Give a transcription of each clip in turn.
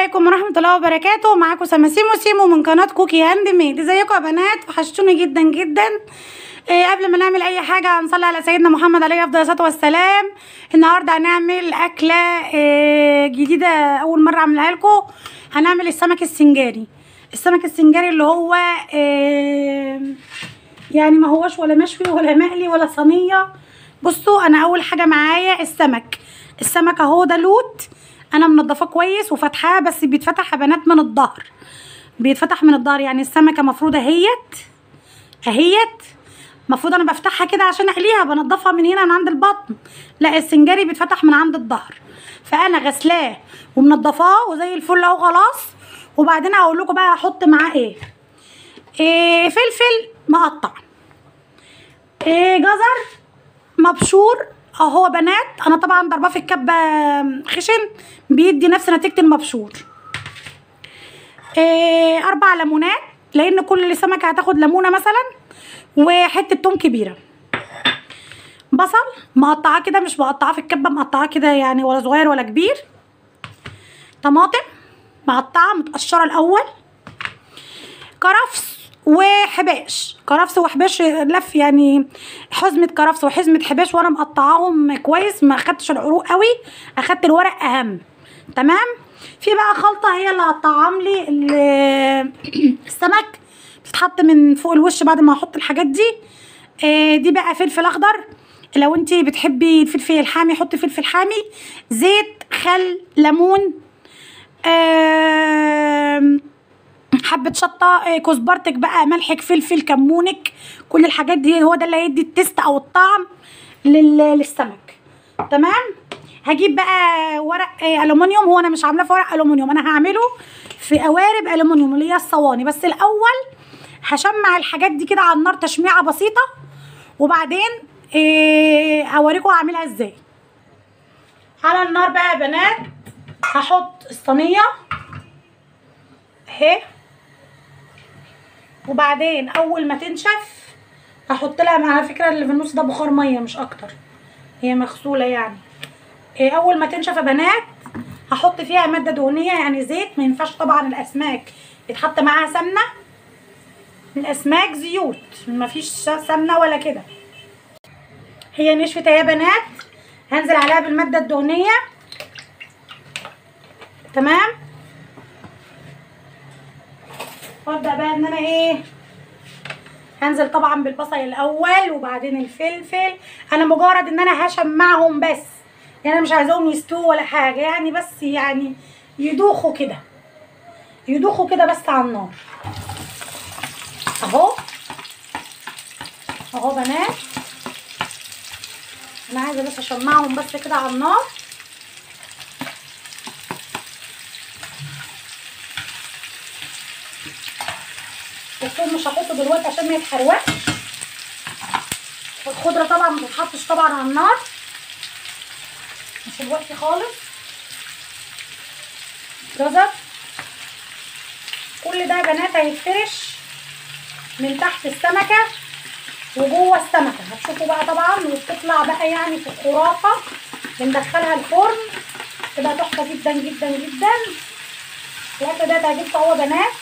عليكم ورحمة الله وبركاته معاكم سما سيمو سيمو من قناة كوكي هاند ميد ازيكم يا بنات وحشتوني جدا جدا إيه قبل ما نعمل اي حاجة هنصلي على سيدنا محمد عليه افضل الصلاة والسلام النهاردة هنعمل اكلة إيه جديدة اول مرة اعملها لكم هنعمل السمك السنجاري السمك السنجاري اللي هو إيه يعني ما هوش ولا مشوي ولا مقلي ولا صينية بصوا انا اول حاجة معايا السمك السمك اهو ده لوت انا منضفاه كويس وفتحاه بس بيتفتح يا بنات من الظهر بيتفتح من الظهر يعني السمكه مفروض اهيت اهيت المفروض انا بفتحها كده عشان اقليها بنضفها من هنا من عند البطن لا السنجاري بيتفتح من عند الظهر فانا غسلاه ومنضفاه وزي الفل اهو خلاص وبعدين هقول لكم بقى احط معاه ايه, إيه فلفل مقطع إيه جزر مبشور اهو بنات انا طبعا ضرباه في الكبه خشن بيدي نفس نتيجه المبشور إيه اربع ليمونات لان كل سمكه هتاخد ليمونه مثلا وحته توم كبيره بصل مقطعاه كده مش مقطعاه في الكبه مقطعاه كده يعني ولا صغير ولا كبير طماطم مقطعه متقشره الاول كرفس وحباش كرفس وحباش لف يعني حزمة كرفس وحزمة حباش وانا مقطعاهم كويس ما اخدتش العروق قوي اخدت الورق اهم تمام في بقى خلطة هي اللي هتطعم لي السمك بتتحط من فوق الوش بعد ما احط الحاجات دي آه دي بقى فلفل اخضر لو انت بتحبي الفلفل الحامي حطي فلفل حامي زيت خل ليمون آه حبه شطه كزبرتك بقى ملحك فلفل كمونك كل الحاجات دي هو ده اللي هيدي التست او الطعم للسمك تمام هجيب بقى ورق الومنيوم هو انا مش عاملاه في ورق الومنيوم انا هعمله في قوارب الومنيوم اللي هي الصواني بس الاول هشمع الحاجات دي كده على النار تشميعه بسيطه وبعدين إيه هوريكم هعملها ازاي على النار بقى يا بنات هحط الصينيه اهي وبعدين اول ما تنشف هحط لها على فكره اللي في النص ده بخار ميه مش اكتر هي مغسوله يعني إيه اول ما تنشف يا بنات هحط فيها ماده دهنيه يعني زيت ما ينفعش طبعا الاسماك يتحط معاها سمنه الاسماك زيوت ما فيش سمنه ولا كده هي نشفت يا بنات هنزل عليها بالماده الدهنيه تمام وابدا بقى ان انا ايه هنزل طبعا بالبصل الاول وبعدين الفلفل انا مجرد ان انا هشمعهم بس يعني انا مش عايزاهم يستووا ولا حاجه يعني بس يعني يدوخوا كده يدوخوا كده بس على النار اهو اهو بنات انا عايزه بس اشمعهم بس كده على النار الثوم مش هحطه دلوقتي عشان ما يتحرقش الخضره طبعا ما تتحطش طبعا على النار مش دلوقتي خالص جزر كل ده يا بنات هيتفرش من تحت السمكه وجوه السمكه هتشوفوا بقى طبعا وبتطلع بقى يعني في الخرافه بندخلها الفرن تبقى تحفه جدا جدا جدا الاكل ده تعجبكم اهو يا بنات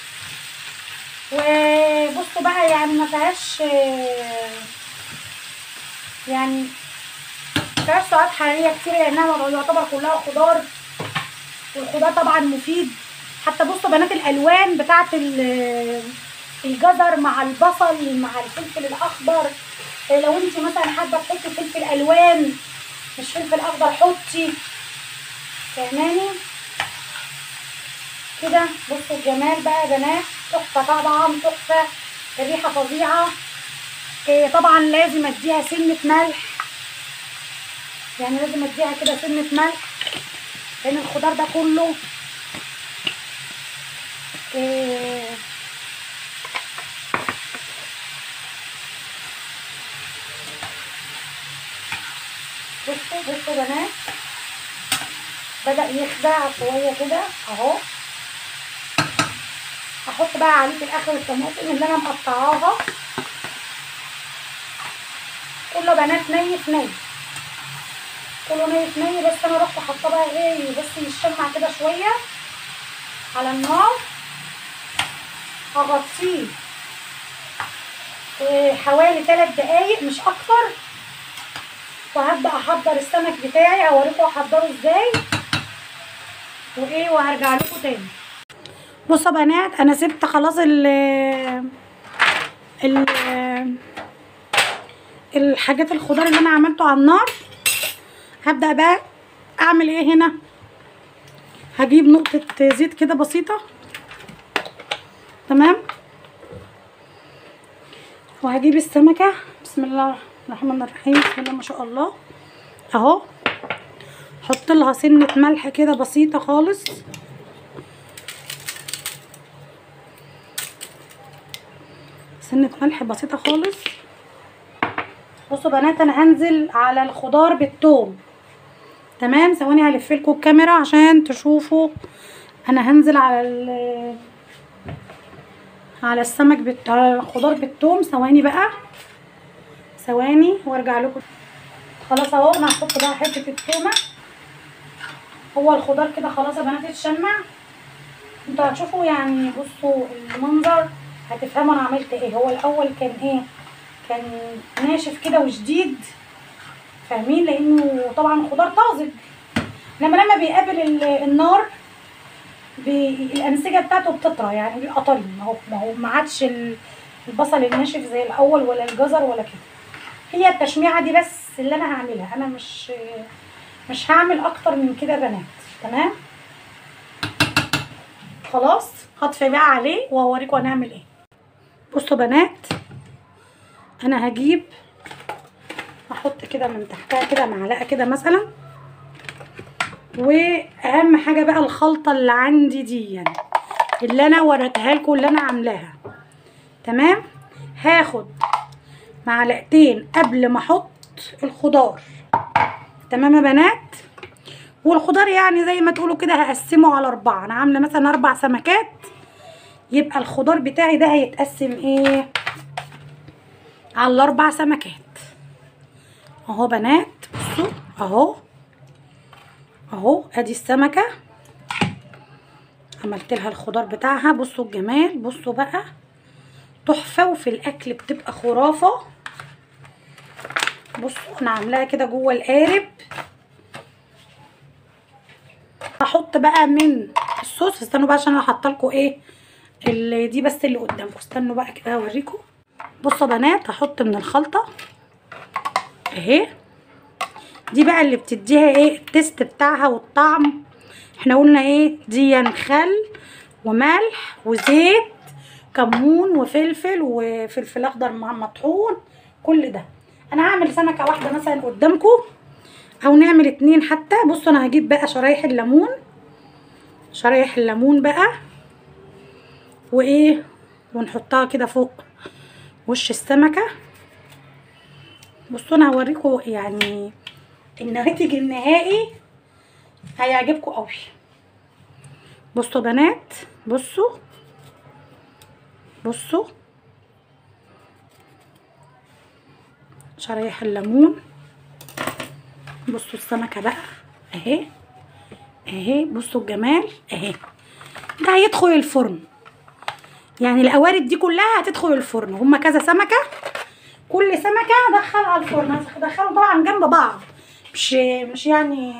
وبصوا بقى يعني ما فيهاش يعني ما فيهاش سعرات حراريه كتير لانها يعتبر كلها خضار والخضار طبعا مفيد حتى بصوا بنات الالوان بتاعه الجزر مع البصل مع الفلفل الاخضر لو انت مثلا حابه تحطي فلفل الوان مش فلفل اخضر حطي فاهماني كده بصوا الجمال بقى يا بنات تحفه طبعا تحفه الريحه فظيعه إيه طبعا لازم اديها سنه ملح يعني لازم اديها كده سنه ملح لان الخضار ده كله إيه بصوا بصوا يا بنات بدأ يخدع شوية كده اهو هحط بقى عليه في الاخر الطماطم اللي انا مقطعاها كله بنات ني في ني كله ني في ني بس انا رحت حاطه بقى ايه بس يشمع كده شويه على النار هغطيه إيه، حوالي 3 دقايق مش اكتر وهبدا احضر السمك بتاعي اوريكم احضره ازاي وايه وهرجع لكم تاني بصوا يا بنات انا سبت خلاص ال ال الحاجات الخضار اللي انا عملته على النار هبدا بقى اعمل ايه هنا هجيب نقطه زيت كده بسيطه تمام وهجيب السمكه بسم الله الرحمن الرحيم بسم الله ما شاء الله اهو احط لها سنه ملح كده بسيطه خالص سنه ملح بسيطه خالص بصوا بنات انا هنزل على الخضار بالثوم تمام ثواني هلف لكم الكاميرا عشان تشوفوا انا هنزل على ال على السمك بت... على الخضار بالثوم ثواني بقى ثواني وارجع لكم خلاص اهو انا هحط بقى حته التومه هو الخضار كده خلاص يا بنات اتشمع انتوا هتشوفوا يعني بصوا المنظر هتفهموا انا عملت ايه هو الاول كان ايه كان ناشف كده وشديد فاهمين لانه طبعا الخضار طازج انما لما بيقابل ال- النار بي... الانسجه بتاعته بتطرى يعني بيبقى طري ما هو ما هو ما عادش ال- البصل الناشف زي الاول ولا الجزر ولا كده هي التشميعه دي بس اللي انا هعملها انا مش مش هعمل اكتر من كده يا بنات تمام خلاص هطفي بقى عليه وهوريكم هنعمل ايه بصوا بنات انا هجيب احط كده من تحتها كده معلقه كده مثلا واهم حاجه بقى الخلطه اللي عندي دي يعني اللي انا وريتها لكم اللي انا عاملاها تمام هاخد معلقتين قبل ما احط الخضار تمام يا بنات والخضار يعني زي ما تقولوا كده هقسمه على اربعه انا عامله مثلا اربع سمكات يبقى الخضار بتاعي ده هيتقسم ايه على الاربع سمكات اهو بنات بصوا اهو اهو ادي السمكه عملت لها الخضار بتاعها بصوا الجمال بصوا بقى تحفه وفي الاكل بتبقى خرافه بصوا انا عاملاها كده جوه القارب هحط بقى من الصوص استنوا بقى عشان انا حاطه لكم ايه اللي دي بس اللي قدامكم استنوا بقى كده اوريكم بصوا يا بنات هحط من الخلطه اهي دي بقى اللي بتديها ايه التست بتاعها والطعم احنا قلنا ايه دي خل وملح وزيت كمون وفلفل وفلفل اخضر مع مطحون كل ده انا هعمل سمكه واحده مثلا قدامكم او نعمل اتنين حتى بصوا انا هجيب بقى شرايح الليمون شرايح الليمون بقى وايه ونحطها كده فوق وش السمكه بصوا انا هوريكم يعني الناتج النهائي هيعجبكم قوي بصوا بنات بصوا بصوا شرايح الليمون بصوا السمكة بقى اهي اهي بصوا الجمال اهي ده هيدخل الفرن يعني القوارب دي كلها هتدخل الفرن هما كذا سمكة كل سمكة دخل على الفرن هدخلهم طبعا جنب بعض مش مش يعني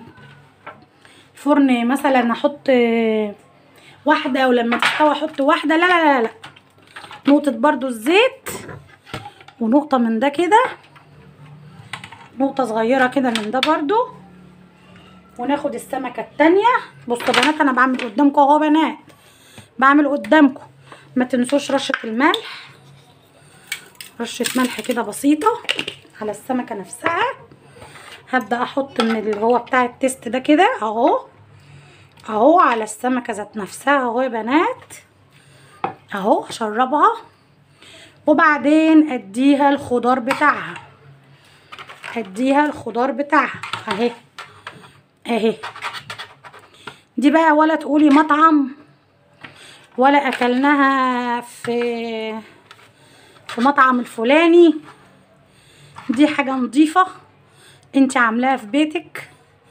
فرن مثلا احط واحدة ولما تستوي احط واحدة لا لا لا لا نقطة برضو الزيت ونقطة من ده كده نقطة صغيرة كده من ده برضو وناخد السمكة التانية بصوا يا بنات انا بعمل قدامكم اهو بنات بعمل قدامكم ما تنسوش رشة الملح رشة ملح كده بسيطة على السمكة نفسها هبدأ احط من اللي هو بتاع التست ده كده اهو اهو على السمكة ذات نفسها اهو يا بنات اهو اشربها وبعدين اديها الخضار بتاعها اديها الخضار بتاعها اهي اهي دي بقى ولا تقولي مطعم ولا اكلناها في في مطعم الفلاني دي حاجة نظيفة انت عاملاها في بيتك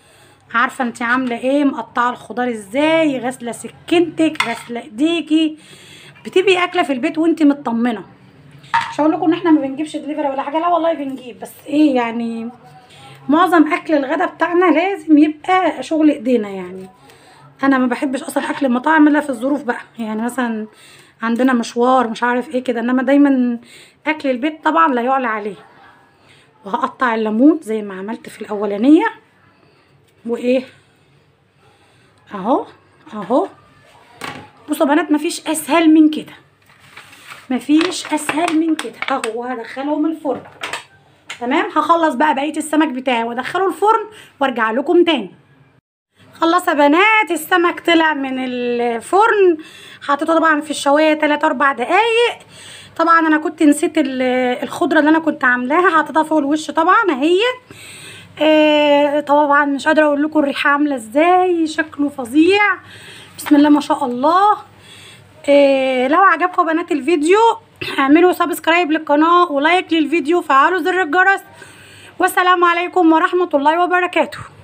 عارفه انت عامله ايه مقطعه الخضار ازاي غاسله سكينتك غاسله ايديكي بتبقي اكله في البيت وانت مطمنه مش هقول لكم ان احنا ما بنجيبش دليفري ولا حاجه لا والله بنجيب بس ايه يعني معظم اكل الغدا بتاعنا لازم يبقى شغل ايدينا يعني انا ما بحبش اصلا اكل المطاعم الا في الظروف بقى يعني مثلا عندنا مشوار مش عارف ايه كده انما دايما اكل البيت طبعا لا يعلى عليه وهقطع الليمون زي ما عملت في الاولانيه وايه اهو اهو بصوا يا بنات مفيش اسهل من كده مفيش اسهل من كده اهو وهدخلهم الفرن تمام هخلص بقى بقيه السمك بتاعي وادخله الفرن وارجع لكم تاني خلص يا بنات السمك طلع من الفرن حطيته طبعا في الشوايه 3 4 دقايق طبعا انا كنت نسيت الخضره اللي انا كنت عاملاها حطيتها فوق الوش طبعا اهي آه طبعا مش قادره اقول لكم الريحه عامله ازاي شكله فظيع بسم الله ما شاء الله آه لو عجبكم بنات الفيديو اعملوا سبسكرايب للقناه ولايك للفيديو وفعلوا زر الجرس والسلام عليكم ورحمه الله وبركاته